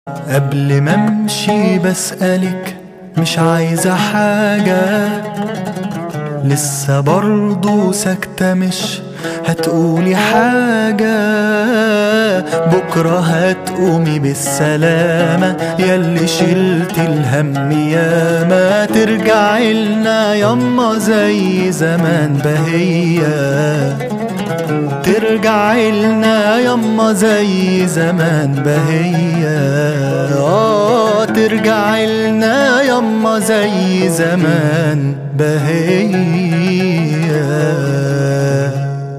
قبل ما امشي بسألك مش عايزة حاجة لسه برضو ساكتة مش هتقولي حاجة بكرة هتقومي بالسلامة ياللي شلت الهم ياما ترجعي لنا يما زي زمان بهية ترجعي لنا يما زي زمان بهية اه ترجعي لنا يما زي زمان بهية